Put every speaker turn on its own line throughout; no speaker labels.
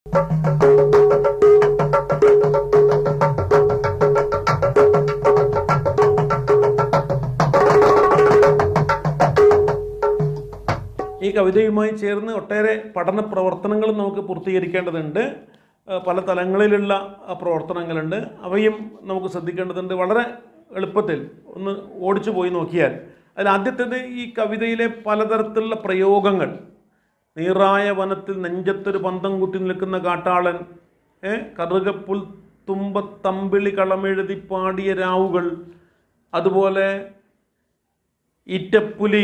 ഈ കവിതയുമായി ചേർന്ന് ഒട്ടേറെ പഠന പ്രവർത്തനങ്ങളും നമുക്ക് പൂർത്തീകരിക്കേണ്ടതുണ്ട് ആ, പല തലങ്ങളിലുള്ള ആ, പ്രവർത്തനങ്ങളുണ്ട് അവയും നമുക്ക് ശ്രദ്ധിക്കേണ്ടതുണ്ട് വളരെ എളുപ്പത്തിൽ ഒന്ന് ഓടിച്ചു പോയി നോക്കിയാൽ അതിൽ ആദ്യത്തേത് ഈ കവിതയിലെ പലതരത്തിലുള്ള പ്രയോഗങ്ങൾ നീറായ വനത്തിൽ നെഞ്ചത്തൊരു പന്തം കുത്തി നിൽക്കുന്ന കാട്ടാളൻ ഏ കറുകപ്പുൽ തുമ്പത്തമ്പിളി കളമെഴുതി പാടിയ രാവുകൾ അതുപോലെ ഈറ്റപ്പുലി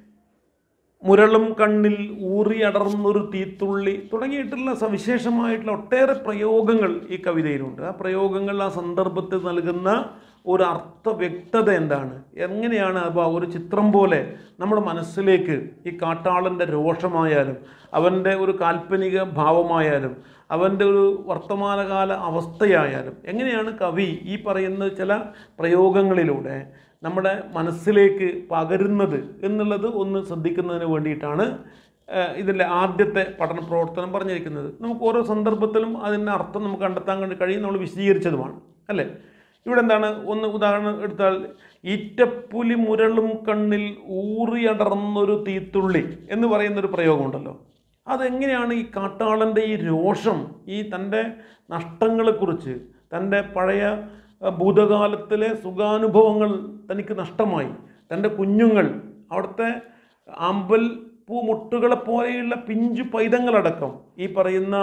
മുരളും കണ്ണിൽ ഊറിയടർന്നൊരു തീത്തുള്ളി തുടങ്ങിയിട്ടുള്ള സവിശേഷമായിട്ടുള്ള ഒട്ടേറെ പ്രയോഗങ്ങൾ ഈ കവിതയിലുണ്ട് ആ പ്രയോഗങ്ങൾ ആ സന്ദർഭത്തിൽ നൽകുന്ന ഒരു അർത്ഥ വ്യക്തത എന്താണ് എങ്ങനെയാണ് അപ്പോൾ ഒരു ചിത്രം പോലെ നമ്മുടെ മനസ്സിലേക്ക് ഈ കാട്ടാളൻ്റെ രോഷമായാലും അവൻ്റെ ഒരു കാൽപ്പനിക ഭാവമായാലും അവൻ്റെ ഒരു വർത്തമാനകാല അവസ്ഥയായാലും എങ്ങനെയാണ് കവി ഈ പറയുന്ന ചില പ്രയോഗങ്ങളിലൂടെ നമ്മുടെ മനസ്സിലേക്ക് പകരുന്നത് എന്നുള്ളത് ഒന്ന് ശ്രദ്ധിക്കുന്നതിന് വേണ്ടിയിട്ടാണ് ഏഹ്, ഇതിൻ്റെ ആദ്യത്തെ പഠന പ്രവർത്തനം പറഞ്ഞിരിക്കുന്നത് നമുക്ക് ഓരോ സന്ദർഭത്തിലും അതിൻ്റെ അർത്ഥം നമുക്ക് കണ്ടെത്താൻ വേണ്ടി കഴിയും നമ്മൾ വിശദീകരിച്ചതുമാണ് അല്ലേ ഇവിടെ എന്താണ് ഒന്ന് ഉദാഹരണം എടുത്താൽ ഈറ്റപ്പുലി മുരളും കണ്ണിൽ ഊറിയടർന്നൊരു തീത്തുള്ളി എന്ന് പറയുന്നൊരു പ്രയോഗമുണ്ടല്ലോ അതെങ്ങനെയാണ് ഈ കാട്ടാളൻ്റെ ഈ രോഷം ഈ തൻ്റെ നഷ്ടങ്ങളെക്കുറിച്ച് തൻ്റെ പഴയ അഹ്, ഭൂതകാലത്തിലെ സുഖാനുഭവങ്ങൾ തനിക്ക് നഷ്ടമായി തൻ്റെ കുഞ്ഞുങ്ങൾ അവിടുത്തെ അമ്പൽ പൂമുട്ടുകളെ പോലെയുള്ള പിഞ്ചു പൈതങ്ങളടക്കം ഈ പറയുന്ന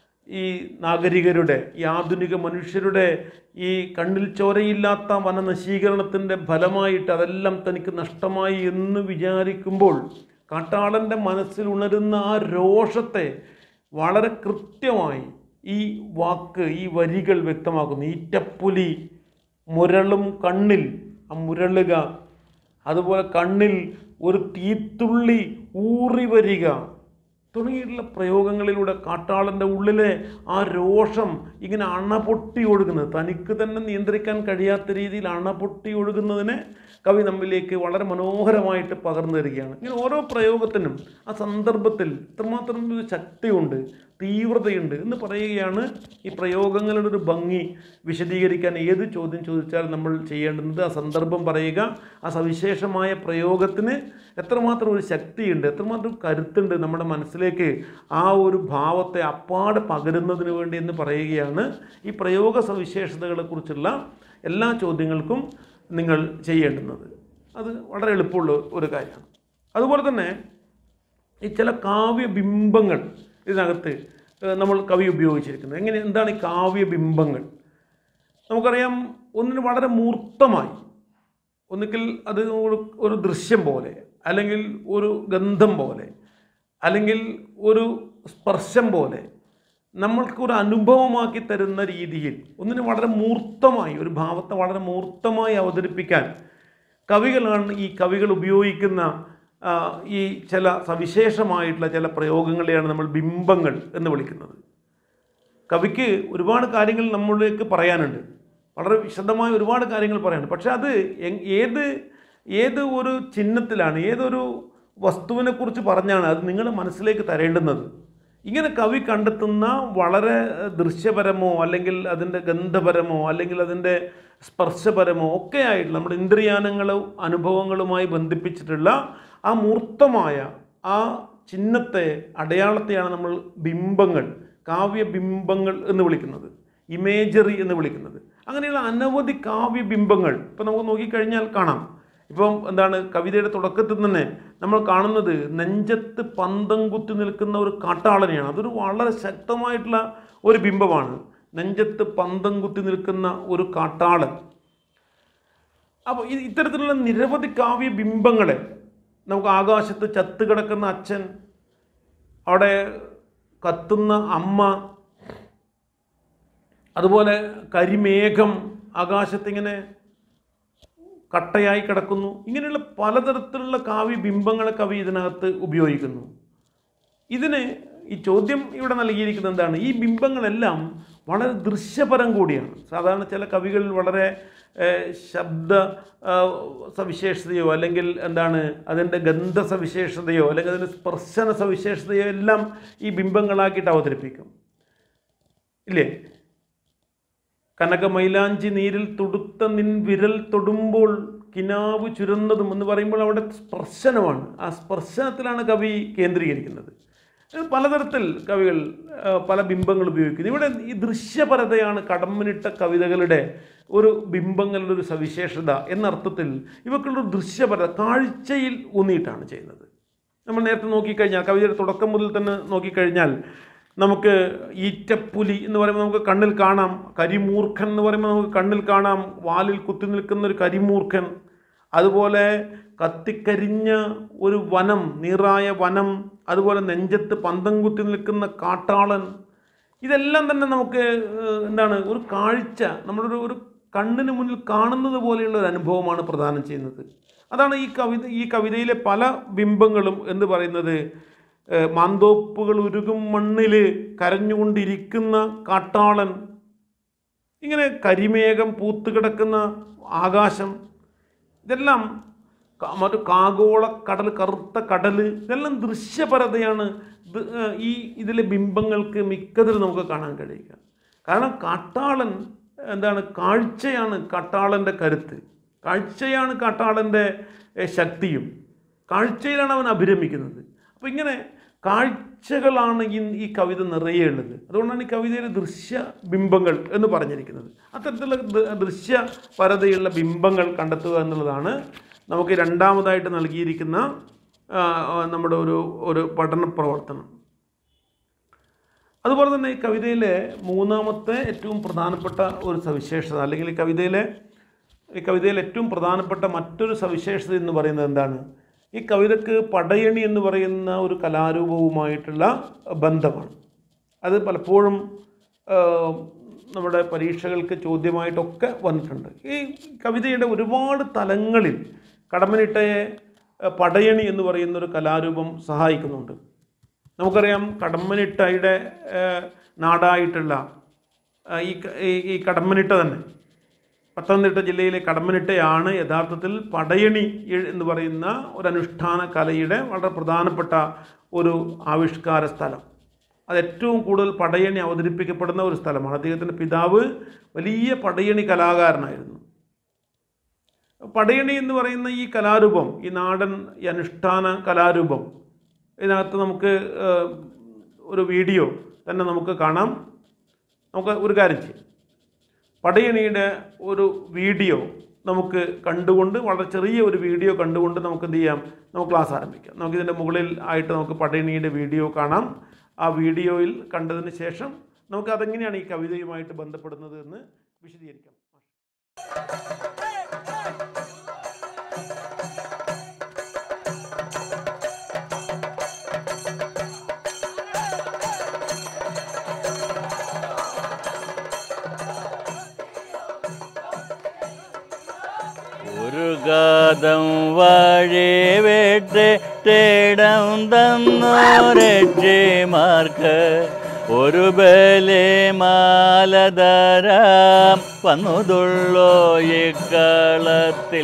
ഈ നാഗരികരുടെ ഈ ആധുനിക മനുഷ്യരുടെ ഈ കണ്ണിൽ ചോരയില്ലാത്ത വനനശീകരണത്തിൻ്റെ ഫലമായിട്ട് അതെല്ലാം തനിക്ക് നഷ്ടമായി എന്ന് വിചാരിക്കുമ്പോൾ കാട്ടാളൻ്റെ മനസ്സിൽ ഉണരുന്ന ആ രോഷത്തെ വളരെ കൃത്യമായി ഈ വാക്ക് ഈ വരികൾ വ്യക്തമാക്കുന്നു ഈറ്റപ്പുലി മുരളും കണ്ണിൽ ആ മുരളുക അതുപോലെ കണ്ണിൽ ഒരു തീത്തുള്ളി ഊറി വരിക തുടങ്ങിയിട്ടുള്ള പ്രയോഗങ്ങളിലൂടെ കാട്ടാളൻ്റെ ഉള്ളിലെ ആ രോഷം ഇങ്ങനെ അണപൊട്ടി ഒഴുകുന്നത് തനിക്ക് തന്നെ നിയന്ത്രിക്കാൻ കഴിയാത്ത രീതിയിൽ അണപൊട്ടി ഒഴുകുന്നതിനെ കവി നമ്മിലേക്ക് വളരെ മനോഹരമായിട്ട് പകർന്നു തരികയാണ് ഇങ്ങനെ ഓരോ പ്രയോഗത്തിനും ആ സന്ദർഭത്തിൽ എത്രമാത്രം ഒരു ശക്തിയുണ്ട് തീവ്രതയുണ്ട് എന്ന് പറയുകയാണ് ഈ പ്രയോഗങ്ങളുടെ ഒരു ഭംഗി വിശദീകരിക്കാൻ ഏത് ചോദ്യം ചോദിച്ചാൽ നമ്മൾ ചെയ്യേണ്ടുന്നത് ആ സന്ദർഭം പറയുക ആ സവിശേഷമായ പ്രയോഗത്തിന് എത്രമാത്രം ഒരു ശക്തിയുണ്ട് എത്രമാത്രം കരുത്തുണ്ട് നമ്മുടെ മനസ്സിലേക്ക് ആ ഒരു ഭാവത്തെ അപ്പാടെ പകരുന്നതിന് വേണ്ടി എന്ന് പറയുകയാണ് ഈ പ്രയോഗ സവിശേഷതകളെക്കുറിച്ചുള്ള എല്ലാ ചോദ്യങ്ങൾക്കും നിങ്ങൾ ചെയ്യേണ്ടുന്നത് അത് വളരെ എളുപ്പമുള്ള ഒരു കാര്യമാണ് അതുപോലെ തന്നെ ഈ ചില കാവ്യബിംബങ്ങൾ ഇതിനകത്ത് ഏഹ്, നമ്മൾ കവി ഉപയോഗിച്ചിരിക്കുന്നത് എങ്ങനെ എന്താണ് ഈ കാവ്യബിംബങ്ങൾ നമുക്കറിയാം ഒന്നിന് വളരെ മൂർത്തമായി ഒന്നുകിൽ അത് ഒരു ഒരു ദൃശ്യം പോലെ അല്ലെങ്കിൽ ഒരു ഗന്ധം പോലെ അല്ലെങ്കിൽ ഒരു സ്പർശം പോലെ നമ്മൾക്ക് ഒരു അനുഭവമാക്കി തരുന്ന രീതിയിൽ ഒന്നിന് വളരെ മൂർത്തമായി ഒരു ഭാവത്തെ വളരെ മൂർത്തമായി അവതരിപ്പിക്കാൻ കവികളാണ് ഈ കവികൾ ഉപയോഗിക്കുന്ന ആ, ഈ ചില സവിശേഷമായിട്ടുള്ള ചില പ്രയോഗങ്ങളെയാണ് നമ്മൾ ബിംബങ്ങൾ എന്ന് വിളിക്കുന്നത് കവിക്ക് ഒരുപാട് കാര്യങ്ങൾ നമ്മളിലേക്ക് പറയാനുണ്ട് വളരെ വിശദമായ ഒരുപാട് കാര്യങ്ങൾ പറയാനുണ്ട് പക്ഷെ അത് എങ്- ഏത് ഏത് ഒരു ചിഹ്നത്തിലാണ് ഏതൊരു വസ്തുവിനെക്കുറിച്ച് പറഞ്ഞാണ് അത് നിങ്ങളുടെ മനസ്സിലേക്ക് തരേണ്ടുന്നത് ഇങ്ങനെ കവി കണ്ടെത്തുന്ന വളരെ ദൃശ്യപരമോ അല്ലെങ്കിൽ അതിൻ്റെ ഗന്ധപരമോ അല്ലെങ്കിൽ അതിൻ്റെ സ്പർശപരമോ ഒക്കെ ആയിട്ട് നമ്മുടെ ഇന്ദ്രിയാനങ്ങളും അനുഭവങ്ങളുമായി ബന്ധിപ്പിച്ചിട്ടുള്ള ആ മൂർത്തമായ ആ ചിഹ്നത്തെ അടയാളത്തെയാണ് നമ്മൾ ബിംബങ്ങൾ കാവ്യബിംബങ്ങൾ എന്ന് വിളിക്കുന്നത് ഇമേജറി എന്ന് വിളിക്കുന്നത് അങ്ങനെയുള്ള അനവധി കാവ്യബിംബങ്ങൾ ഇപ്പം നമുക്ക് നോക്കിക്കഴിഞ്ഞാൽ കാണാം ഇപ്പം എന്താണ് കവിതയുടെ തുടക്കത്തിൽ തന്നെ നമ്മൾ കാണുന്നത് നെഞ്ചത്ത് പന്തം കുത്തി നിൽക്കുന്ന ഒരു കാട്ടാളനെയാണ് അതൊരു വളരെ ശക്തമായിട്ടുള്ള ഒരു ബിംബമാണ് നെഞ്ചത്ത് പന്തം കുത്തി നിൽക്കുന്ന ഒരു കാട്ടാളൻ അപ്പോൾ ഇത് ഇത്തരത്തിലുള്ള നിരവധി കാവ്യ ബിംബങ്ങളെ നമുക്ക് ആകാശത്ത് ചത്ത് കിടക്കുന്ന അച്ഛൻ അവിടെ കത്തുന്ന അമ്മ അതുപോലെ കരിമേഘം ആകാശത്തിങ്ങനെ കട്ടയായി കിടക്കുന്നു ഇങ്ങനെയുള്ള പലതരത്തിലുള്ള കാവ്യ ബിംബങ്ങളെ കവി ഇതിനകത്ത് ഉപയോഗിക്കുന്നു ഇതിന് ഈ ചോദ്യം ഇവിടെ നൽകിയിരിക്കുന്നത് എന്താണ് ഈ ബിംബങ്ങളെല്ലാം വളരെ ദൃശ്യപരം കൂടിയാണ് സാധാരണ ചില കവികൾ വളരെ ഏഹ്, ശബ്ദ ആ, സവിശേഷതയോ അല്ലെങ്കിൽ എന്താണ് അതിൻ്റെ ഗന്ധ സവിശേഷതയോ അല്ലെങ്കിൽ അതിൻ്റെ സ്പർശന സവിശേഷതയോ എല്ലാം ഈ ബിംബങ്ങളാക്കിയിട്ട് അവതരിപ്പിക്കും ഇല്ലേ കനകമൈലാഞ്ചി നീരിൽ തുടുത്ത നിൻ വിരൽ തൊടുമ്പോൾ കിനാവ് ചുരന്നതും എന്ന് പറയുമ്പോൾ അവിടെ സ്പർശനമാണ് ആ സ്പർശനത്തിലാണ് കവി കേന്ദ്രീകരിക്കുന്നത് ഇത് പലതരത്തിൽ കവികൾ ആ, പല ബിംബങ്ങൾ ഉപയോഗിക്കുന്നു ഇവിടെ ഈ ദൃശ്യപരതയാണ് കടമ്മനിട്ട കവിതകളുടെ ഒരു ബിംബങ്ങളുടെ ഒരു സവിശേഷത എന്നർത്ഥത്തിൽ ഇവക്കുള്ളൊരു ദൃശ്യപരത കാഴ്ചയിൽ ഊന്നിയിട്ടാണ് ചെയ്യുന്നത് നമ്മൾ നേരത്തെ നോക്കിക്കഴിഞ്ഞാൽ കവിതയുടെ തുടക്കം മുതൽ തന്നെ നോക്കിക്കഴിഞ്ഞാൽ നമുക്ക് ഈറ്റപ്പുലി എന്ന് പറയുമ്പോൾ നമുക്ക് കണ്ണിൽ കാണാം കരിമൂർഖൻ എന്ന് പറയുമ്പോൾ നമുക്ക് കണ്ണിൽ കാണാം വാലിൽ കുത്തി നിൽക്കുന്ന ഒരു കരിമൂർഖൻ അതുപോലെ കത്തിക്കരിഞ്ഞ ഒരു വനം നീറായ വനം അതുപോലെ നെഞ്ചത്ത് പന്തം കുത്തി നിൽക്കുന്ന കാട്ടാളൻ ഇതെല്ലാം തന്നെ നമുക്ക് ഏഹ്, എന്താണ് ഒരു കാഴ്ച നമ്മളൊരു ഒരു കണ്ണിന് മുന്നിൽ കാണുന്നത് പോലെയുള്ള ഒരു അനുഭവമാണ് പ്രദാനം ചെയ്യുന്നത് അതാണ് ഈ കവിത ഈ കവിതയിലെ പല ബിംബങ്ങളും എന്ന് പറയുന്നത് ഏഹ്, മാന്തോപ്പുകൾ ഉരുകും മണ്ണിൽ കരഞ്ഞുകൊണ്ടിരിക്കുന്ന കാട്ടാളൻ ഇങ്ങനെ കരിമേഘം പൂത്തുകിടക്കുന്ന ആകാശം ഇതെല്ലാം ക- മറ്റു കാഗോള കടൽ കറുത്ത കടൽ ഇതെല്ലാം ദൃശ്യപരതയാണ് ഇത്, ഏഹ്, ഈ ഇതിലെ ബിംബങ്ങൾക്ക് മിക്കതിലും നമുക്ക് കാണാൻ കഴിയുക കാരണം കാട്ടാളൻ എന്താണ് കാഴ്ചയാണ് കാട്ടാളൻ്റെ കരുത്ത് കാഴ്ചയാണ് കാട്ടാളൻ്റെ ഏഹ്, ശക്തിയും കാഴ്ചയിലാണ് അവൻ അഭിരമിക്കുന്നത് അപ്പോൾ ഇങ്ങനെ കാഴ്ചകളാണ് ഈ ഈ കവിത നിറയെ ഉള്ളത് അതുകൊണ്ടാണ് ഈ കവിതയിൽ ദൃശ്യ ബിംബങ്ങൾ എന്ന് പറഞ്ഞിരിക്കുന്നത് അത്തരത്തിലുള്ള ദ- ദൃശ്യപരതയുള്ള ബിംബങ്ങൾ കണ്ടെത്തുക എന്നുള്ളതാണ് നമുക്ക് രണ്ടാമതായിട്ട് നൽകിയിരിക്കുന്ന ആ, ആ, നമ്മുടെ ഒരു ഒരു പഠന പ്രവർത്തനം അതുപോലെ തന്നെ ഈ കവിതയിലെ മൂന്നാമത്തെ ഏറ്റവും പ്രധാനപ്പെട്ട ഒരു സവിശേഷത അല്ലെങ്കിൽ ഈ കവിതയിലെ ഈ കവിതയിൽ ഏറ്റവും പ്രധാനപ്പെട്ട മറ്റൊരു സവിശേഷത എന്ന് പറയുന്നത് എന്താണ് ഈ കവിതക്ക് പടയണി എന്ന് പറയുന്ന ഒരു കലാരൂപവുമായിട്ടുള്ള ബന്ധമാണ് അത് പലപ്പോഴും ആ, നമ്മുടെ പരീക്ഷകൾക്ക് ചോദ്യമായിട്ടൊക്കെ വന്നിട്ടുണ്ട് ഈ കവിതയുടെ ഒരുപാട് തലങ്ങളിൽ കടമ്മനിട്ടയെ ആ, പടയണി എന്ന് പറയുന്ന ഒരു കലാരൂപം സഹായിക്കുന്നുണ്ട് നമുക്കറിയാം കടമ്മനിട്ടയുടെ ഏഹ്, നാടായിട്ടുള്ള ആ, ഈ ക- ഈ- ഈ കടമ്മനിട്ട തന്നെ പത്തനംതിട്ട ജില്ലയിലെ കടമ്മനിട്ടയാണ് യഥാർത്ഥത്തിൽ പടയണി എ- എന്ന് പറയുന്ന ഒരു അനുഷ്ഠാന കലയുടെ വളരെ പ്രധാനപ്പെട്ട ഒരു ആവിഷ്കാര സ്ഥലം അത് ഏറ്റവും കൂടുതൽ പടയണി അവതരിപ്പിക്കപ്പെടുന്ന ഒരു സ്ഥലമാണ് അദ്ദേഹത്തിൻ്റെ പിതാവ് വലിയ പടയണി കലാകാരനായിരുന്നു പടയണി എന്ന് പറയുന്ന ഈ കലാരൂപം ഈ നാടൻ ഈ അനുഷ്ഠാന കലാരൂപം ഇതിനകത്ത് നമുക്ക് ഏഹ്, ഒരു വീഡിയോ തന്നെ നമുക്ക് കാണാം നമുക്ക് ഒരു കാര്യം ചെയ്യാം പടയണിയുടെ ഒരു വീഡിയോ നമുക്ക് കണ്ടുകൊണ്ട് വളരെ ചെറിയ ഒരു വീഡിയോ കണ്ടുകൊണ്ട് നമുക്ക് എന്ത് ചെയ്യാം നമുക്ക് ക്ലാസ് ആരംഭിക്കാം നമുക്കിതിൻ്റെ മുകളിൽ ആയിട്ട് നമുക്ക് പടയണിയുടെ വീഡിയോ കാണാം ആ വീഡിയോയിൽ കണ്ടതിന് ശേഷം നമുക്ക് അതെങ്ങനെയാണ് ഈ കവിതയുമായിട്ട് ബന്ധപ്പെടുന്നത് എന്ന് വിശദീകരിക്കാം
ഒരു ഗാതം വഴി വെട്ട് തേടം തന്നോരക്ഷമാർക്ക് ഒരു ബലേ മാലധരാം വന്നുതുള്ളോ ഇക്കളത്തിൽ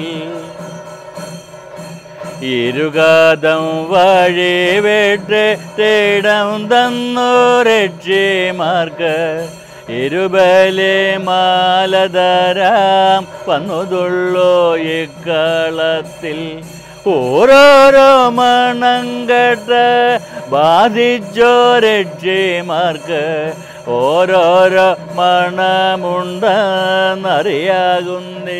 ഇരുഗാതം വഴി വെട്ട് തേടം തന്നോരക്ഷമാർക്ക് ഇരുബലെ മാലധരാം വന്നുതുള്ളോ ഇക്കളത്തിൽ ഓരോരോ മണങ്കട്ട് ബാധിച്ചോ രക്ഷമാർക്ക് ഓരോരോ മണമുണ്ടെന്നറിയാകുന്നേ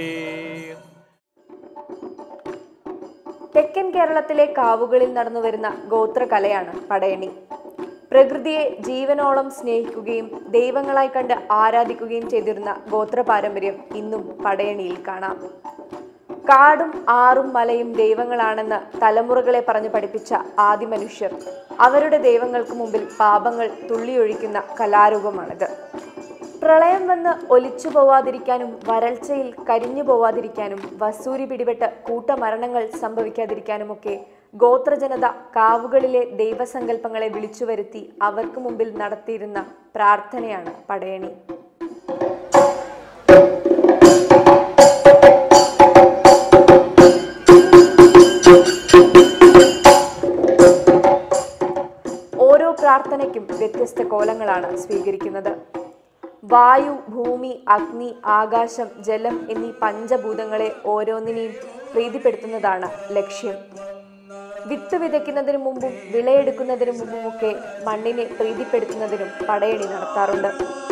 തെക്കൻ കേരളത്തിലെ കാവുകളിൽ നടന്നുവരുന്ന ഗോത്രകലയാണ് പടയണി പ്രകൃതിയെ ജീവനോളം സ്നേഹിക്കുകയും ദൈവങ്ങളായി കണ്ട് ആരാധിക്കുകയും ചെയ്തിരുന്ന ഗോത്ര പാരമ്പര്യം ഇന്നും പടയണിയിൽ കാണാം കാടും ആറും മലയും ദൈവങ്ങളാണെന്ന് തലമുറകളെ പറഞ്ഞു പഠിപ്പിച്ച ആദിമനുഷ്യർ അവരുടെ ദൈവങ്ങൾക്ക് മുമ്പിൽ പാപങ്ങൾ തുള്ളിയൊഴിക്കുന്ന കലാരൂപമാണിത് പ്രളയം വന്ന് ഒലിച്ചു പോവാതിരിക്കാനും വരൾച്ചയിൽ കരിഞ്ഞു പോവാതിരിക്കാനും വസൂരി പിടിപെട്ട് കൂട്ടമരണങ്ങൾ സംഭവിക്കാതിരിക്കാനുമൊക്കെ ഗോത്രജനത കാവുകളിലെ ദൈവസങ്കല്പങ്ങളെ വിളിച്ചു വരുത്തി അവർക്ക് മുമ്പിൽ നടത്തിയിരുന്ന പ്രാർത്ഥനയാണ് പടയണി ഓരോ പ്രാർത്ഥനയ്ക്കും വ്യത്യസ്ത കോലങ്ങളാണ് സ്വീകരിക്കുന്നത് വായു ഭൂമി അഗ്നി ആകാശം ജലം എന്നീ പഞ്ചഭൂതങ്ങളെ ഓരോന്നിനെയും പ്രീതിപ്പെടുത്തുന്നതാണ് ലക്ഷ്യം വിത്ത് വിതയ്ക്കുന്നതിനു മുമ്പും വിളയെടുക്കുന്നതിനു മുമ്പുമൊക്കെ മണ്ണിനെ പ്രീതിപ്പെടുത്തുന്നതിനും പടയണി നടത്താറുണ്ട്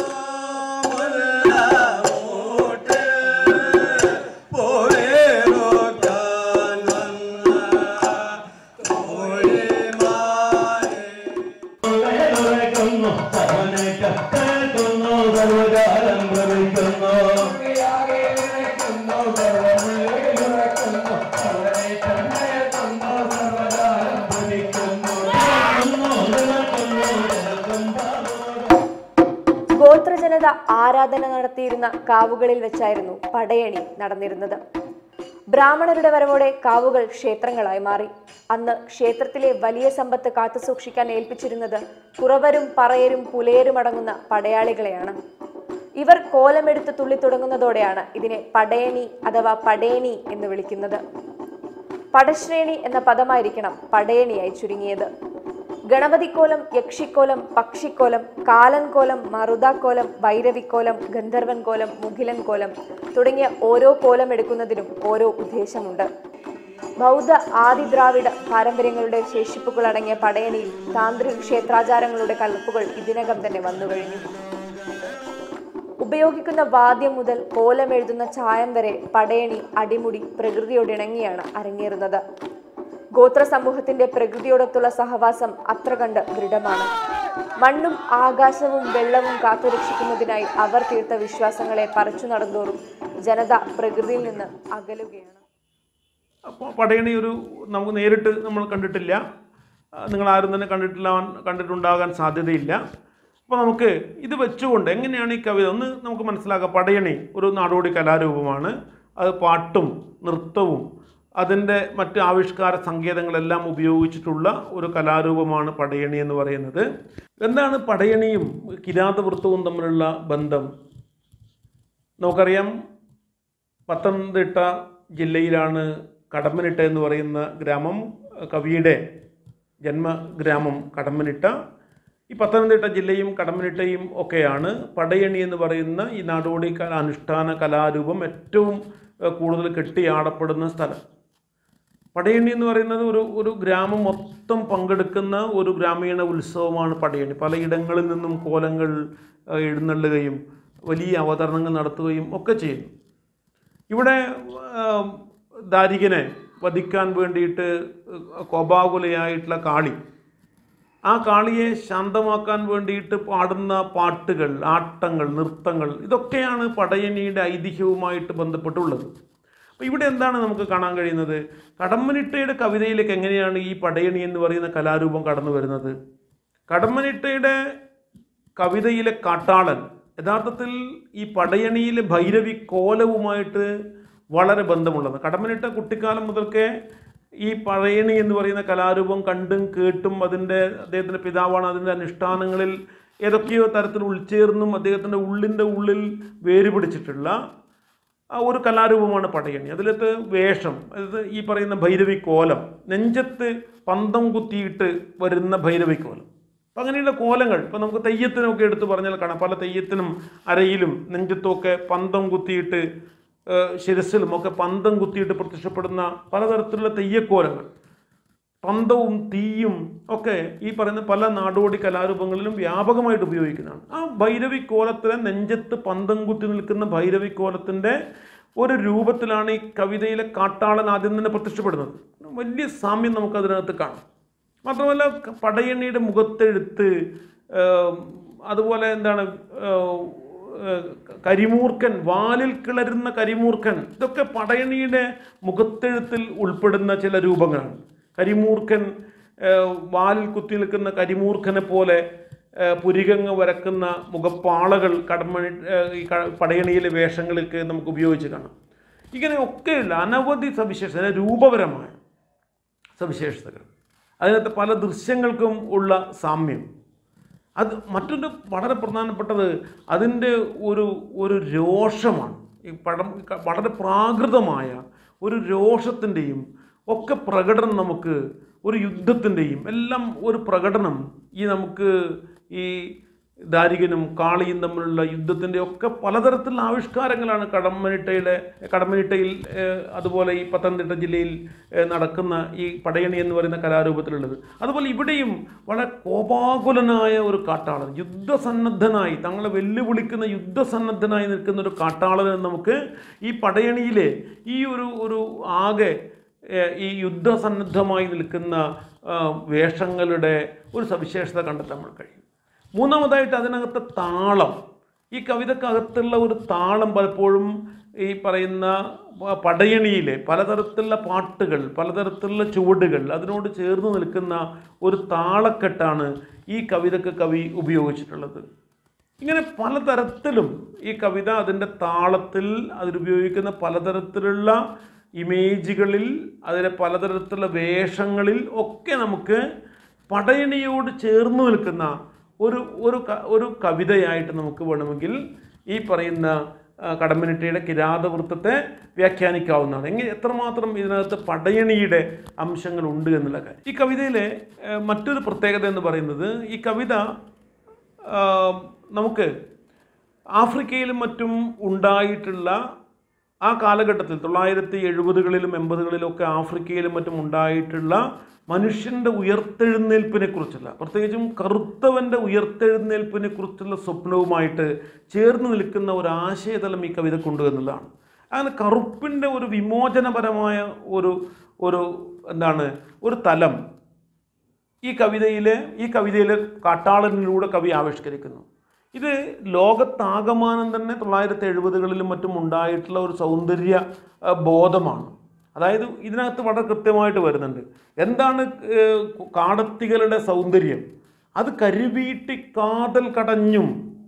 ഗോത്രജനത ആരാധന നടത്തിയിരുന്ന കാവുകളിൽ വെച്ചായിരുന്നു പടയണി നടന്നിരുന്നത് ബ്രാഹ്മണരുടെ വരവോടെ കാവുകൾ ക്ഷേത്രങ്ങളായി മാറി അന്ന് ക്ഷേത്രത്തിലെ വലിയ സമ്പത്ത് കാത്തുസൂക്ഷിക്കാൻ ഏൽപ്പിച്ചിരുന്നത് കുറവരും പറയരും പുലയരും അടങ്ങുന്ന പടയാളികളെയാണ് ഇവർ കോലമെടുത്ത് തുള്ളി തുടങ്ങുന്നതോടെയാണ് ഇതിനെ പടയണി അഥവാ പടേണി എന്ന് വിളിക്കുന്നത് പടശ്രേണി എന്ന പദമായിരിക്കണം പടയണിയായി ചുരുങ്ങിയത് ഗണപതിക്കോലം യക്ഷിക്കോലം പക്ഷിക്കോലം കാലൻകോലം മറുതാക്കോലം ഭൈരവിക്കോലം ഗന്ധർവൻ കോലം മുഖിലൻ കോലം തുടങ്ങിയ ഓരോ കോലം എടുക്കുന്നതിനും ഓരോ ഉദ്ദേശമുണ്ട് ബൗദ്ധ ആദിദ്രാവിഡ പാരമ്പര്യങ്ങളുടെ ശേഷിപ്പുകൾ അടങ്ങിയ പടയണിയിൽ താന്ത്രിക ക്ഷേത്രാചാരങ്ങളുടെ കലർപ്പുകൾ ഇതിനകം തന്നെ വന്നുകഴിഞ്ഞു ഉപയോഗിക്കുന്ന വാദ്യം മുതൽ കോലമെഴുതുന്ന ചായം വരെ പടയണി അടിമുടി പ്രകൃതിയോടിണങ്ങിയാണ് അരങ്ങേറുന്നത് ഗോത്ര സമൂഹത്തിന്റെ പ്രകൃതിയോടൊത്തുള്ള സഹവാസം അത്ര കണ്ട് ദൃഢമാണ് മണ്ണും ആകാശവും വെള്ളവും കാത്തുരക്ഷിക്കുന്നതിനായി അവർ തീർത്ത വിശ്വാസങ്ങളെ പറിച്ചു നടന്നോറും ജനത പ്രകൃതിയിൽ നിന്ന് അകലുകയാണ്
അപ്പോൾ പടയണി ഒരു നമുക്ക് നേരിട്ട് നമ്മൾ കണ്ടിട്ടില്ല ആ, നിങ്ങൾ ആരും തന്നെ കണ്ടിട്ടില്ല കണ്ടിട്ടുണ്ടാകാൻ സാധ്യതയില്ല അപ്പോൾ നമുക്ക് ഇത് വെച്ചുകൊണ്ട് എങ്ങനെയാണ് ഈ കവിത ഒന്ന് നമുക്ക് മനസ്സിലാക്കാം പടയണി ഒരു നാടോടി കലാരൂപമാണ് അത് പാട്ടും നൃത്തവും അതിൻ്റെ മറ്റ് ആവിഷ്കാര സങ്കേതങ്ങളെല്ലാം ഉപയോഗിച്ചിട്ടുള്ള ഒരു കലാരൂപമാണ് പടയണി എന്ന് പറയുന്നത് എന്താണ് പടയണിയും കിരാതവൃത്തവും തമ്മിലുള്ള ബന്ധം നമുക്കറിയാം പത്തനംതിട്ട ജില്ലയിലാണ് കടമ്പനിട്ട എന്ന് പറയുന്ന ഗ്രാമം കവിയുടെ ജന്മഗ്രാമം കടമ്പനിട്ട ഈ പത്തനംതിട്ട ജില്ലയും കടമ്പനിട്ടയും ഒക്കെയാണ് പടയണി എന്ന് പറയുന്ന ഈ നാടോടി കല അനുഷ്ഠാന കലാരൂപം ഏറ്റവും ഏഹ്, കൂടുതൽ കെട്ടിയാടപ്പെടുന്ന സ്ഥലം പടയണി എന്ന് പറയുന്നത് ഒരു ഒരു ഗ്രാമം മൊത്തം പങ്കെടുക്കുന്ന ഒരു ഗ്രാമീണ ഉത്സവമാണ് പടയണി പലയിടങ്ങളിൽ നിന്നും കോലങ്ങൾ ഏഹ്, എഴുന്നള്ളുകയും വലിയ അവതരണങ്ങൾ നടത്തുകയും ഒക്കെ ചെയ്യുന്നു ഇവിടെ ആം, ദാരികനെ വധിക്കാൻ വേണ്ടിയിട്ട് കോപാകുലയായിട്ടുള്ള കാളി ആ കാളിയെ ശാന്തമാക്കാൻ വേണ്ടിയിട്ട് പാടുന്ന പാട്ടുകൾ ആട്ടങ്ങൾ നൃത്തങ്ങൾ ഇതൊക്കെയാണ് പടയണിയുടെ ഐതിഹ്യവുമായിട്ട് ബന്ധപ്പെട്ടുള്ളത് അപ്പോൾ ഇവിടെ എന്താണ് നമുക്ക് കാണാൻ കഴിയുന്നത് കടമ്മനിട്ടയുടെ കവിതയിലേക്ക് എങ്ങനെയാണ് ഈ പടയണി എന്ന് പറയുന്ന കലാരൂപം കടന്നു വരുന്നത് കടമ്മനിട്ടയുടെ കവിതയിലെ കാട്ടാളൻ യഥാർത്ഥത്തിൽ ഈ പടയണിയിലെ ഭൈരവി കോലവുമായിട്ട് വളരെ ബന്ധമുള്ളത് കടമ്മനിട്ട കുട്ടിക്കാലം മുതൽക്കേ ഈ പഴയണി എന്ന് പറയുന്ന കലാരൂപം കണ്ടും കേട്ടും അതിൻ്റെ അദ്ദേഹത്തിൻ്റെ പിതാവാണ് അതിൻ്റെ അനുഷ്ഠാനങ്ങളിൽ ഏതൊക്കെയോ തരത്തിൽ ഉൾച്ചേർന്നും അദ്ദേഹത്തിൻ്റെ ഉള്ളിൻ്റെ ഉള്ളിൽ വേര് പിടിച്ചിട്ടുള്ള ആ ഒരു കലാരൂപമാണ് പടയണി അതിലത്തെ വേഷം അതായത് ഈ പറയുന്ന ഭൈരവി കോലം നെഞ്ചത്ത് പന്തം കുത്തിയിട്ട് വരുന്ന ഭൈരവി കോലം അപ്പം അങ്ങനെയുള്ള കോലങ്ങൾ ഇപ്പം നമുക്ക് തെയ്യത്തിനൊക്കെ എടുത്ത് പറഞ്ഞാൽ കാണാം പല തെയ്യത്തിനും അരയിലും നെഞ്ചത്തുമൊക്കെ പന്തം കുത്തിയിട്ട് ഏഹ്, ശിരസിലും ഒക്കെ പന്തം കുത്തിയിട്ട് പ്രത്യക്ഷപ്പെടുന്ന പലതരത്തിലുള്ള തെയ്യക്കോലങ്ങൾ പന്തവും തീയും ഒക്കെ ഈ പറയുന്ന പല നാടോടി കലാരൂപങ്ങളിലും വ്യാപകമായിട്ട് ഉപയോഗിക്കുന്നതാണ് ആ ഭൈരവി കോലത്തിലെ നെഞ്ചത്ത് പന്തം കുത്തി നിൽക്കുന്ന ഭൈരവി കോലത്തിൻ്റെ ഒരു രൂപത്തിലാണ് ഈ കവിതയിലെ കാട്ടാളൻ ആദ്യം തന്നെ പ്രത്യക്ഷപ്പെടുന്നത് വലിയ സാമ്യം നമുക്കതിനകത്ത് കാണാം മാത്രമല്ല ക- പടയണിയുടെ മുഖത്തെഴുത്ത് ഏം, അതുപോലെ എന്താണ് ഏം, ഏഹ്, കരിമൂർക്കൻ വാലിൽ കിളരുന്ന കരിമൂർക്കൻ ഇതൊക്കെ പടയണിയുടെ മുഖത്തെഴുത്തിൽ ഉൾപ്പെടുന്ന ചില രൂപങ്ങളാണ് കരിമൂർക്കൻ ഏഹ്, വാലിൽ കുത്തി നിൽക്കുന്ന കരിമൂർക്കനെ പോലെ ഏഹ്, പുരികങ്ങ് വരക്കുന്ന മുഖപ്പാളകൾ കടമണി ഏഹ്, ഈ ക- പടയണിയിലെ വേഷങ്ങൾക്ക് നമുക്ക് ഉപയോഗിച്ച് കാണാം ഇങ്ങനെയൊക്കെയുള്ള അനവധി സവിശേഷത രൂപപരമായ സവിശേഷതകൾ അതിനകത്ത് പല ദൃശ്യങ്ങൾക്കും ഉള്ള സാമ്യം അത് മറ്റൊരു വളരെ പ്രധാനപ്പെട്ടത് അതിൻ്റെ ഒരു ഒരു രോഷമാണ് ഈ പടം ക- വളരെ പ്രാകൃതമായ ഒരു രോഷത്തിൻ്റെയും ഒക്കെ പ്രകടനം നമുക്ക് ഒരു യുദ്ധത്തിൻ്റെയും എല്ലാം ഒരു പ്രകടനം ഈ നമുക്ക് ഈ ദാരികനും കാളിയും തമ്മിലുള്ള യുദ്ധത്തിൻ്റെ ഒക്കെ പലതരത്തിലുള്ള ആവിഷ്കാരങ്ങളാണ് കടമ്മനിട്ടയുടെ കടമ്മനിട്ടയിൽ ഏഹ്, അതുപോലെ ഈ പത്തനംതിട്ട ജില്ലയിൽ ഏഹ്, നടക്കുന്ന ഈ പടയണി എന്ന് പറയുന്ന കലാരൂപത്തിലുള്ളത് അതുപോലെ ഇവിടെയും വളരെ കോപാകുലനായ ഒരു കാട്ടാളൻ യുദ്ധസന്നദ്ധനായി തങ്ങളെ വെല്ലുവിളിക്കുന്ന യുദ്ധസന്നദ്ധനായി നിൽക്കുന്ന ഒരു കാട്ടാളനെ നമുക്ക് ഈ പടയണിയിലെ ഈ ഒരു ഒരു ആകെ ഏഹ്, ഈ യുദ്ധസന്നദ്ധമായി നിൽക്കുന്ന ആ, വേഷങ്ങളുടെ ഒരു സവിശേഷത കണ്ടെത്താൻ നമ്മൾ കഴിയും മൂന്നാമതായിട്ട് അതിനകത്തെ താളം ഈ കവിതക്കകത്തുള്ള ഒരു താളം പലപ്പോഴും ഈ പറയുന്ന പ- പടയണിയിലെ പലതരത്തിലുള്ള പാട്ടുകൾ പലതരത്തിലുള്ള ചുവടുകൾ അതിനോട് ചേർന്ന് നിൽക്കുന്ന ഒരു താളക്കെട്ടാണ് ഈ കവിതക്ക് കവി ഉപയോഗിച്ചിട്ടുള്ളത് ഇങ്ങനെ പലതരത്തിലും ഈ കവിത അതിൻ്റെ താളത്തിൽ അതിലുപയോഗിക്കുന്ന പലതരത്തിലുള്ള ഇമേജുകളിൽ അതിലെ പലതരത്തിലുള്ള വേഷങ്ങളിൽ ഒക്കെ നമുക്ക് പടയണിയോട് ചേർന്ന് നിൽക്കുന്ന ഒരു ഒരു ക- ഒരു കവിതയായിട്ട് നമുക്ക് വേണമെങ്കിൽ ഈ പറയുന്ന ആ, കടമ്മനിട്ടയുടെ കിരാതവൃത്തത്തെ വ്യാഖ്യാനിക്കാവുന്നതാണ് എങ്ങനെ എത്രമാത്രം ഇതിനകത്ത് പടയണിയുടെ അംശങ്ങളുണ്ട് എന്നുള്ള കാര്യം ഈ കവിതയിലെ ഏഹ്, മറ്റൊരു പ്രത്യേകത എന്ന് പറയുന്നത് ഈ കവിത ആ, നമുക്ക് ആഫ്രിക്കയിലും മറ്റും ഉണ്ടായിട്ടുള്ള ആ കാലഘട്ടത്തിൽ തൊള്ളായിരത്തി എഴുപതുകളിലും എൺപതുകളിലും ഒക്കെ ആഫ്രിക്കയിലും മറ്റും ഉണ്ടായിട്ടുള്ള മനുഷ്യൻ്റെ ഉയർത്തെഴുന്നേൽപ്പിനെ കുറിച്ചുള്ള പ്രത്യേകിച്ചും കറുത്തവൻ്റെ ഉയർത്തെഴുന്നേൽപ്പിനെ കുറിച്ചുള്ള സ്വപ്നവുമായിട്ട് ചേർന്ന് നിൽക്കുന്ന ഒരു ആശയതലം ഈ കവിതക്കുണ്ട് എന്നുള്ളതാണ് അങ്ങനെ കറുപ്പിൻ്റെ ഒരു വിമോചനപരമായ ഒരു ഒരു എന്താണ് ഒരു തലം ഈ കവിതയിലെ ഈ കവിതയിലെ കാട്ടാളനിലൂടെ കവി ആവിഷ്കരിക്കുന്നു ഇത് ലോകത്താകമാനം തന്നെ തൊള്ളായിരത്തി എഴുപതുകളിലും മറ്റും ഉണ്ടായിട്ടുള്ള ഒരു സൗന്ദര്യ ആ, ബോധമാണ് അതായത് ഇതിനകത്ത് വളരെ കൃത്യമായിട്ട് വരുന്നുണ്ട് എന്താണ് ഏഹ്, കാടത്തികളുടെ സൗന്ദര്യം അത് കരുവീട്ടി കാതൽ കടഞ്ഞും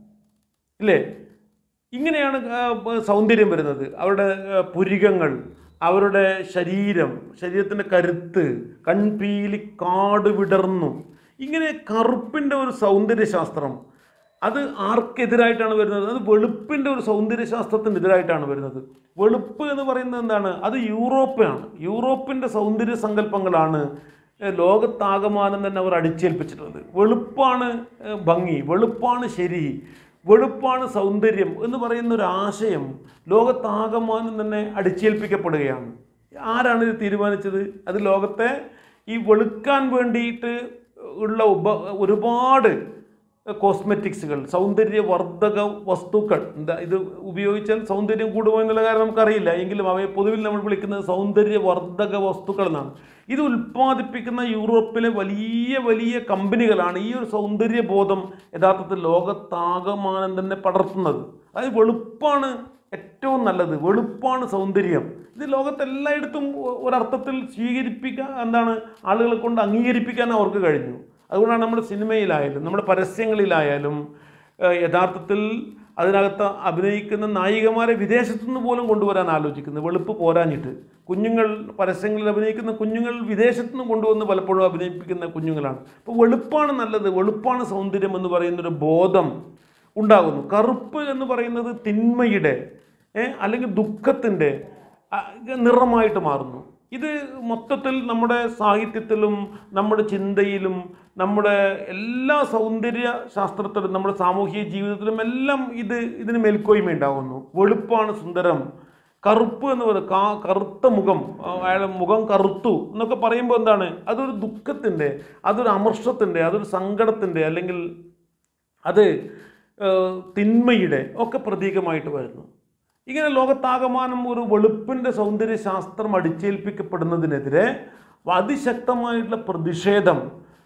ഇല്ലേ ഇങ്ങനെയാണ് ആ, ബ- സൗന്ദര്യം വരുന്നത് അവരുടെ ആ, പുരികങ്ങൾ അവരുടെ ശരീരം ശരീരത്തിൻ്റെ കരുത്ത് കൺപീലി കാട് വിടർന്നു ഇങ്ങനെ കറുപ്പിൻ്റെ ഒരു സൗന്ദര്യശാസ്ത്രം അത് ആർക്കെതിരായിട്ടാണ് വരുന്നത് അത് വെളുപ്പിൻ്റെ ഒരു സൗന്ദര്യശാസ്ത്രത്തിന് എതിരായിട്ടാണ് വരുന്നത് വെളുപ്പ് എന്ന് പറയുന്നത് എന്താണ് അത് യൂറോപ്പാണ് യൂറോപ്പിൻ്റെ സൗന്ദര്യ സങ്കല്പങ്ങളാണ് ഏഹ്, ലോകത്താകമാനം തന്നെ അവർ അടിച്ചേൽപ്പിച്ചിട്ടുള്ളത് വെളുപ്പാണ് ഏഹ്, ഭംഗി വെളുപ്പാണ് ശരി വെളുപ്പാണ് സൗന്ദര്യം എന്ന് പറയുന്ന ഒരു ആശയം ലോകത്താകമാനം തന്നെ അടിച്ചേൽപ്പിക്കപ്പെടുകയാണ് ആരാണ് ഇത് തീരുമാനിച്ചത് അത് ലോകത്തെ ഈ വെളുക്കാൻ വേണ്ടിയിട്ട് ഉള്ള ഉപ ഒരുപാട് കോസ്മെറ്റിക്സുകൾ സൗന്ദര്യവർദ്ധക വസ്തുക്കൾ എന്താ ഇത് ഉപയോഗിച്ചാൽ സൗന്ദര്യം കൂടുമോ എന്നുള്ള കാര്യം നമുക്കറിയില്ല എങ്കിലും അവയെ പൊതുവിൽ നമ്മൾ വിളിക്കുന്നത് സൗന്ദര്യവർദ്ധക വസ്തുക്കൾ എന്നാണ് ഇത് ഉൽപ്പാദിപ്പിക്കുന്ന യൂറോപ്പിലെ വലിയ വലിയ കമ്പനികളാണ് ഈ ഒരു സൗന്ദര്യബോധം യഥാർത്ഥത്തിൽ ലോകത്താകമാനം തന്നെ പടർത്തുന്നത് അതായത് വെളുപ്പാണ് ഏറ്റവും നല്ലത് വെളുപ്പാണ് സൗന്ദര്യം ഇത് ലോകത്തെല്ലായിടത്തും ഒ- ഒരർത്ഥത്തിൽ സ്വീകരിപ്പിക്കാൻ എന്താണ് ആളുകളെ കൊണ്ട് അംഗീകരിപ്പിക്കാൻ അവർക്ക് കഴിഞ്ഞു അതുകൊണ്ടാണ് നമ്മുടെ സിനിമയിലായാലും നമ്മുടെ പരസ്യങ്ങളിലായാലും ഏഹ്, യഥാർത്ഥത്തിൽ അതിനകത്ത് അഭിനയിക്കുന്ന നായികമാരെ വിദേശത്തു നിന്ന് പോലും കൊണ്ടുവരാൻ ആലോചിക്കുന്നത് വെളുപ്പ് പോരാഞ്ഞിട്ട് കുഞ്ഞുങ്ങൾ പരസ്യങ്ങളിൽ അഭിനയിക്കുന്ന കുഞ്ഞുങ്ങൾ വിദേശത്തു നിന്ന് കൊണ്ടുവന്ന് പലപ്പോഴും അഭിനയിപ്പിക്കുന്ന കുഞ്ഞുങ്ങളാണ് അപ്പോൾ വെളുപ്പാണ് നല്ലത് വെളുപ്പാണ് സൗന്ദര്യം എന്ന് പറയുന്നൊരു ബോധം ഉണ്ടാകുന്നു കറുപ്പ് എന്ന് പറയുന്നത് തിന്മയുടെ ഏ, അല്ലെങ്കിൽ ദുഃഖത്തിൻ്റെ ആ, നിറമായിട്ട് മാറുന്നു ഇത് മൊത്തത്തിൽ നമ്മുടെ സാഹിത്യത്തിലും നമ്മുടെ ചിന്തയിലും നമ്മുടെ എല്ലാ സൗന്ദര്യ ശാസ്ത്രത്തിലും നമ്മുടെ സാമൂഹിക ജീവിതത്തിലും എല്ലാം ഇത് ഇതിന് മേൽക്കോയ്മ ഉണ്ടാകുന്നു വെളുപ്പാണ് സുന്ദരം കറുപ്പ് എന്ന് പറയുന്നത് കാ കറുത്ത മുഖം ആ, അയാളുടെ മുഖം കറുത്തു എന്നൊക്കെ പറയുമ്പോൾ എന്താണ് അതൊരു ദുഃഖത്തിൻ്റെ അതൊരു അമർഷത്തിൻ്റെ അതൊരു സങ്കടത്തിൻ്റെ അല്ലെങ്കിൽ അത് ഏഹ്, തിന്മയുടെ ഒക്കെ പ്രതീകമായിട്ട് വരുന്നു ഇങ്ങനെ ലോകത്താകമാനം ഒരു വെളുപ്പിൻ്റെ സൗന്ദര്യശാസ്ത്രം അടിച്ചേൽപ്പിക്കപ്പെടുന്നതിനെതിരെ അതിശക്തമായിട്ടുള്ള പ്രതിഷേധം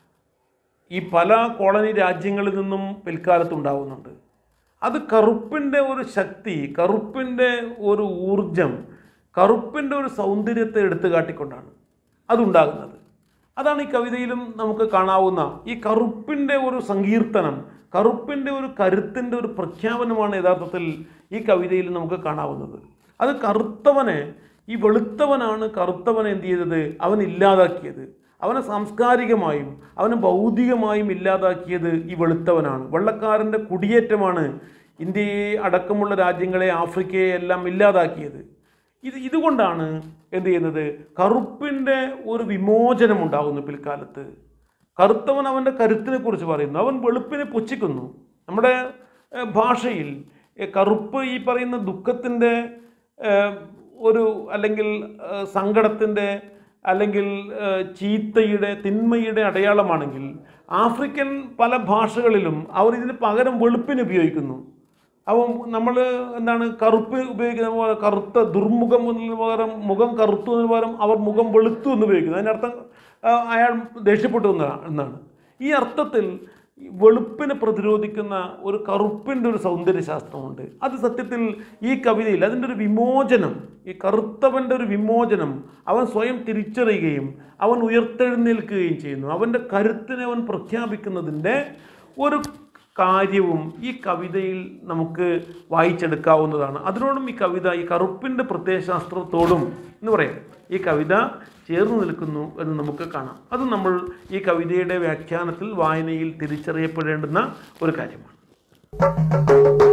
ഈ പല കോളനി രാജ്യങ്ങളിൽ നിന്നും പിൽക്കാലത്ത് ഉണ്ടാവുന്നുണ്ട് അത് കറുപ്പിൻ്റെ ഒരു ശക്തി കറുപ്പിൻ്റെ ഒരു ഊർജം കറുപ്പിൻ്റെ ഒരു സൗന്ദര്യത്തെ എടുത്തു കാട്ടിക്കൊണ്ടാണ് അതുണ്ടാകുന്നത് അതാണ് ഈ കവിതയിലും നമുക്ക് കാണാവുന്ന ഈ കറുപ്പിൻ്റെ ഒരു സങ്കീർത്തനം കറുപ്പിൻ്റെ ഒരു കരുത്തിൻ്റെ ഒരു പ്രഖ്യാപനമാണ് യഥാർത്ഥത്തിൽ ഈ കവിതയിൽ നമുക്ക് കാണാവുന്നത് അത് കറുത്തവനെ ഈ വെളുത്തവനാണ് കറുത്തവനെ എന്ത് ചെയ്തത് അവൻ ഇല്ലാതാക്കിയത് അവനെ സാംസ്കാരികമായും അവനെ ഭൗതികമായും ഇല്ലാതാക്കിയത് ഈ വെളുത്തവനാണ് വെള്ളക്കാരൻ്റെ കുടിയേറ്റമാണ് ഇന്ത്യയെ അടക്കമുള്ള രാജ്യങ്ങളെ ആഫ്രിക്കയെ എല്ലാം ഇല്ലാതാക്കിയത് ഇത് ഇതുകൊണ്ടാണ് എന്ത് ചെയ്യുന്നത് കറുപ്പിൻ്റെ ഒരു വിമോചനം ഉണ്ടാകുന്നു പിൽക്കാലത്ത് കറുത്തവൻ അവൻ്റെ കരുത്തിനെ കുറിച്ച് പറയുന്നു അവൻ വെളുപ്പിനെ പുച്ഛിക്കുന്നു നമ്മുടെ ഏഹ്, ഭാഷയിൽ ഏഹ്, കറുപ്പ് ഈ പറയുന്ന ദുഃഖത്തിൻ്റെ ഏഹ്, ഒരു അല്ലെങ്കിൽ ഏഹ്, സങ്കടത്തിൻ്റെ അല്ലെങ്കിൽ ഏഹ്, ചീത്തയുടെ തിന്മയുടെ അടയാളമാണെങ്കിൽ ആഫ്രിക്കൻ പല ഭാഷകളിലും അവർ ഇതിന് പകരം വെളുപ്പിന് ഉപയോഗിക്കുന്നു അപ്പം നമ്മൾ എന്താണ് കറുപ്പ് ഉപയോഗിക്കുന്ന പോലെ കറുത്ത ദുർമുഖം എന്നതിന് പകരം മുഖം കറുത്തു എന്നതിന് പകരം അവർ മുഖം വെളുത്തു എന്ന് ഉപയോഗിക്കുന്നു അതിനർത്ഥം ആ, അയാൾ ദേഷ്യപ്പെട്ടു എന്നാ- എന്നാണ് ഈ അർത്ഥത്തിൽ ഈ വെളുപ്പിനെ പ്രതിരോധിക്കുന്ന ഒരു കറുപ്പിൻ്റെ ഒരു സൗന്ദര്യശാസ്ത്രമുണ്ട് അത് സത്യത്തിൽ ഈ കവിതയിൽ അതിൻ്റെ ഒരു വിമോചനം ഈ കറുത്തവൻ്റെ ഒരു വിമോചനം അവൻ സ്വയം തിരിച്ചറിയുകയും അവൻ ഉയർത്തെഴുന്നേൽക്കുകയും ചെയ്യുന്നു അവൻ്റെ കരുത്തിനെ അവൻ പ്രഖ്യാപിക്കുന്നതിൻ്റെ ഒരു കാര്യവും ഈ കവിതയിൽ നമുക്ക് വായിച്ചെടുക്കാവുന്നതാണ് അതിനോടും ഈ കവിത ഈ കറുപ്പിൻ്റെ പ്രത്യയശാസ്ത്രത്തോടും എന്ന് പറയാം ഈ കവിത ചേർന്ന് നിൽക്കുന്നു എന്ന് നമുക്ക് കാണാം അത് നമ്മൾ ഈ കവിതയുടെ വ്യാഖ്യാനത്തിൽ വായനയിൽ തിരിച്ചറിയപ്പെടേണ്ടുന്ന ഒരു കാര്യമാണ്